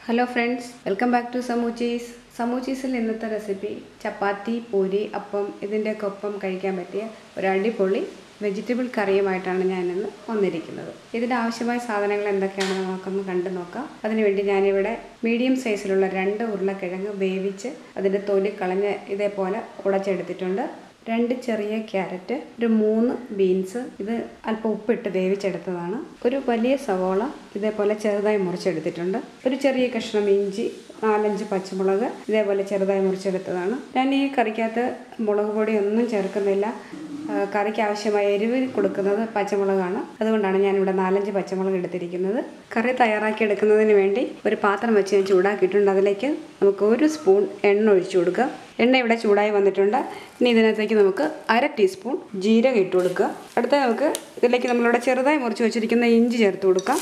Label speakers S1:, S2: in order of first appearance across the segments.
S1: hello friends welcome back to സമൂച്ചീസ് സമൂച്ചീസിൽ ഇന്നത്തെ റെസിപ്പി ചപ്പാത്തി പൂരി അപ്പം ഇതിൻ്റെയൊക്കെ ഒപ്പം കഴിക്കാൻ പറ്റിയ ഒരു അടിപൊളി വെജിറ്റബിൾ കറിയുമായിട്ടാണ് ഞാനിന്ന് വന്നിരിക്കുന്നത് ഇതിന് ആവശ്യമായ സാധനങ്ങൾ എന്തൊക്കെയാണെന്ന് നമുക്കൊന്ന് കണ്ടു നോക്കാം അതിനുവേണ്ടി ഞാനിവിടെ മീഡിയം സൈസിലുള്ള രണ്ട് ഉരുളക്കിഴങ്ങ് വേവിച്ച് അതിൻ്റെ തൊലി കളഞ്ഞ് ഇതേപോലെ ഉടച്ചെടുത്തിട്ടുണ്ട് രണ്ട് ചെറിയ ക്യാരറ്റ് ഒരു മൂന്ന് ബീൻസ് ഇത് അല്പം ഉപ്പിട്ട് വേവിച്ചെടുത്തതാണ് ഒരു വലിയ സവോള ഇതേപോലെ ചെറുതായി മുറിച്ചെടുത്തിട്ടുണ്ട് ഒരു ചെറിയ കഷ്ണം ഇഞ്ചി നാലഞ്ച് പച്ചമുളക് ഇതേപോലെ ചെറുതായി മുറിച്ചെടുത്തതാണ് ഞാൻ ഈ കറിക്കകത്ത് മുളക് പൊടി ഒന്നും ചേർക്കുന്നില്ല ആ, കറിക്ക് ആവശ്യമായ എരിവ് കൊടുക്കുന്നത് പച്ചമുളകാണ് അതുകൊണ്ടാണ് ഞാനിവിടെ നാലഞ്ച് പച്ചമുളക് എടുത്തിരിക്കുന്നത് കറി തയ്യാറാക്കി എടുക്കുന്നതിന് വേണ്ടി ഒരു പാത്രം വെച്ച് ഞാൻ ചൂടാക്കിയിട്ടുണ്ട് അതിലേക്ക് നമുക്ക് ഒരു സ്പൂൺ എണ്ണ ഒഴിച്ചു കൊടുക്കുക എണ്ണ ഇവിടെ ചൂടായി വന്നിട്ടുണ്ട് ഇനി ഇതിനകത്തേക്ക് നമുക്ക് അര ടീസ്പൂൺ ജീരകം ഇട്ട് കൊടുക്കുക അടുത്ത നമുക്ക് ഇതിലേക്ക് നമ്മളിവിടെ ചെറുതായി മുറിച്ച് വെച്ചിരിക്കുന്ന ഇഞ്ചി ചേർത്ത് കൊടുക്കാം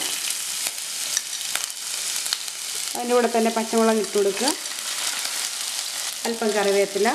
S1: അതിൻ്റെ കൂടെ തന്നെ പച്ചമുളക് ഇട്ട് കൊടുക്കുക അല്പം കറിവേപ്പില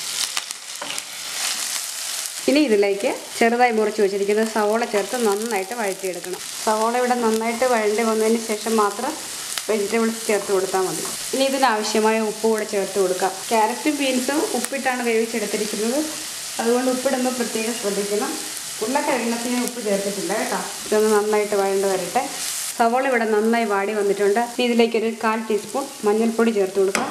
S1: ഇനി ഇതിലേക്ക് ചെറുതായി മുറിച്ച് വെച്ചിരിക്കുന്ന സവോള ചേർത്ത് നന്നായിട്ട് വഴറ്റിയെടുക്കണം സവോള ഇവിടെ നന്നായിട്ട് വഴണ്ടി വന്നതിന് ശേഷം മാത്രം വെജിറ്റബിൾസ് ചേർത്ത് കൊടുത്താൽ മതി ഇനി ഇതിനാവശ്യമായ ഉപ്പ് കൂടെ ചേർത്ത് കൊടുക്കാം ക്യാരറ്റും ബീൻസും ഉപ്പിട്ടാണ് വേവിച്ചെടുത്തിരിക്കുന്നത് അതുകൊണ്ട് ഉപ്പിടുമ്പോൾ പ്രത്യേകം ശ്രദ്ധിക്കണം ഉരുളക്കിഴങ്ങിനകത്ത് ഞാൻ ഉപ്പ് ചേർത്തിട്ടില്ല കേട്ടോ ഇതൊന്ന് നന്നായിട്ട് വഴണ്ട് വരട്ടെ സവോള ഇവിടെ നന്നായി വാടി വന്നിട്ടുണ്ട് ഇനി ഇതിലേക്കൊരു കാൽ ടീസ്പൂൺ മഞ്ഞൾപ്പൊടി ചേർത്ത് കൊടുക്കാം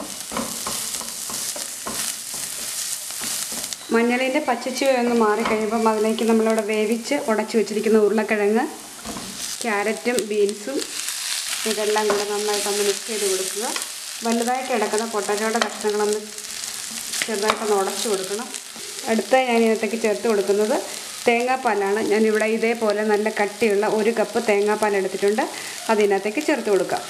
S1: മഞ്ഞളിൻ്റെ പച്ചച്ചുവ അങ്ങ് മാറിക്കഴിയുമ്പം അതിലേക്ക് നമ്മളിവിടെ വേവിച്ച് ഉടച്ചു വെച്ചിരിക്കുന്ന ഉരുളക്കിഴങ്ങ് ക്യാരറ്റും ബീൻസും ഇതെല്ലാം കൂടെ നന്നായിട്ടൊന്ന് മിക്സ് ചെയ്ത് കൊടുക്കുക വലുതായിട്ട് കിടക്കുന്ന പൊട്ടറ്റോയുടെ കഷ്ണങ്ങളൊന്ന് ചെറുതായിട്ടൊന്ന് ഉടച്ചു കൊടുക്കണം അടുത്ത ഞാൻ ഇതിനകത്തേക്ക് ചേർത്ത് കൊടുക്കുന്നത് തേങ്ങാപ്പാലാണ് ഞാനിവിടെ ഇതേപോലെ നല്ല കട്ടിയുള്ള ഒരു കപ്പ് തേങ്ങാപ്പാൽ എടുത്തിട്ടുണ്ട് അതിനകത്തേക്ക് ചേർത്ത് കൊടുക്കാം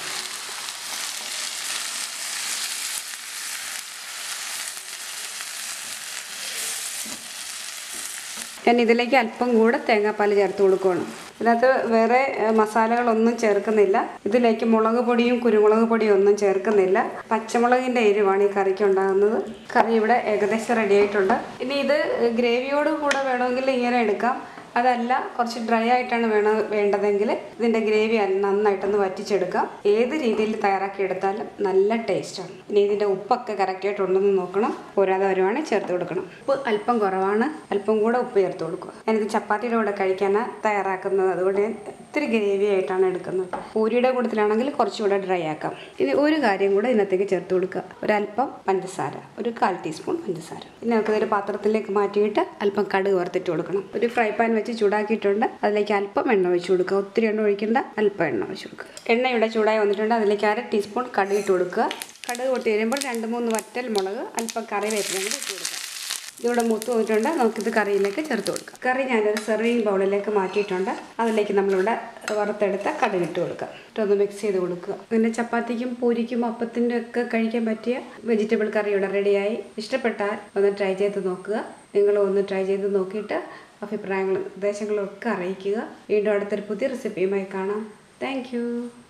S1: ഞാൻ ഇതിലേക്ക് അല്പം കൂടെ തേങ്ങാപ്പാൽ ചേർത്ത് കൊടുക്കുകയാണ് ഇതിനകത്ത് വേറെ ഏഹ്, മസാലകളൊന്നും ചേർക്കുന്നില്ല ഇതിലേക്ക് മുളക് പൊടിയും കുരുമുളക് പൊടിയും ഒന്നും ചേർക്കുന്നില്ല പച്ചമുളകിൻ്റെ എരിവാണ് ഈ കറിക്ക് ഉണ്ടാകുന്നത് കറി ഇവിടെ ഏകദേശം റെഡി ആയിട്ടുണ്ട് ഇനി ഇത് ഗ്രേവിയോട് കൂടെ വേണമെങ്കിൽ ഇങ്ങനെ എടുക്കാം അതല്ല കുറച്ച് ഡ്രൈ ആയിട്ടാണ് വേണ വേണ്ടതെങ്കിൽ ഇതിൻ്റെ ഗ്രേവി നന്നായിട്ടൊന്ന് വറ്റിച്ചെടുക്കാം ഏത് രീതിയിൽ തയ്യാറാക്കി എടുത്താലും നല്ല ടേസ്റ്റാണ് ഇനി ഇതിൻ്റെ ഉപ്പൊക്കെ കറക്റ്റായിട്ടുണ്ടെന്ന് നോക്കണം പോരാതെ വരുവാണെങ്കിൽ ചേർത്ത് കൊടുക്കണം ഉപ്പ് അല്പം കുറവാണ് അല്പം കൂടെ ഉപ്പ് ചേർത്ത് കൊടുക്കുക ഞാനിത് ചപ്പാത്തിയുടെ കൂടെ കഴിക്കാനാണ് തയ്യാറാക്കുന്നത് അതുകൊണ്ട് ഞാൻ ഇത്തിരി ഗ്രേവി ആയിട്ടാണ് എടുക്കുന്നത് പൂരിയുടെ കൂട്ടത്തിലാണെങ്കിൽ കുറച്ചുകൂടെ ഡ്രൈ ആക്കാം ഇനി ഒരു കാര്യം കൂടെ ഇതിനകത്തേക്ക് ചേർത്ത് കൊടുക്കുക ഒരല്പം പഞ്ചസാര ഒരു കാൽ ടീസ്പൂൺ പഞ്ചസാര ഇനി നമുക്കിതൊരു പാത്രത്തിലേക്ക് മാറ്റിയിട്ട് അല്പം കടുക് വറുത്തിട്ട് കൊടുക്കണം ഒരു ഫ്രൈ പാൻ വെച്ച് ചൂടാക്കിയിട്ടുണ്ട് അതിലേക്ക് അല്പം എണ്ണ ഒഴിച്ചു കൊടുക്കുക ഒത്തിരി എണ്ണ ഒഴിക്കേണ്ട അല്പം എണ്ണ ഒഴിച്ചു കൊടുക്കുക എണ്ണ ഇവിടെ ചൂടായി വന്നിട്ടുണ്ട് അതിലേക്ക് അര ടീസ്പൂൺ കടുക് ഇട്ട് കൊടുക്കുക കടുക് പൊട്ടി വരുമ്പോൾ രണ്ട് മൂന്ന് വറ്റൽ മുളക് അല്പം കറിവേപ്പിലും കൂടി ഇട്ട് കൊടുക്കുക ഇതിവിടെ മൂത്ത് വന്നിട്ടുണ്ട് നമുക്കിത് കറിയിലേക്ക് ചേർത്ത് കൊടുക്കാം കറി ഞാനൊരു സെർവിങ് ബൗളിലേക്ക് മാറ്റിയിട്ടുണ്ട് അതിലേക്ക് നമ്മളിവിടെ വറുത്തെടുത്ത കടുക് ഇട്ട് കൊടുക്കുക ഇട്ടൊന്ന് മിക്സ് ചെയ്ത് കൊടുക്കുക പിന്നെ ചപ്പാത്തിക്കും പൂരിക്കും അപ്പത്തിൻ്റെ ഒക്കെ കഴിക്കാൻ പറ്റിയ വെജിറ്റബിൾ കറി ഇവിടെ റെഡിയായി ഇഷ്ടപ്പെട്ടാൽ ഒന്ന് ട്രൈ ചെയ്ത് നോക്കുക നിങ്ങൾ ഒന്ന് ട്രൈ ചെയ്ത് നോക്കിയിട്ട് അഭിപ്രായങ്ങളും നിർദ്ദേശങ്ങളും ഒക്കെ അറിയിക്കുക വീണ്ടും അടുത്തൊരു പുതിയ റെസിപ്പിയുമായി കാണാം താങ്ക്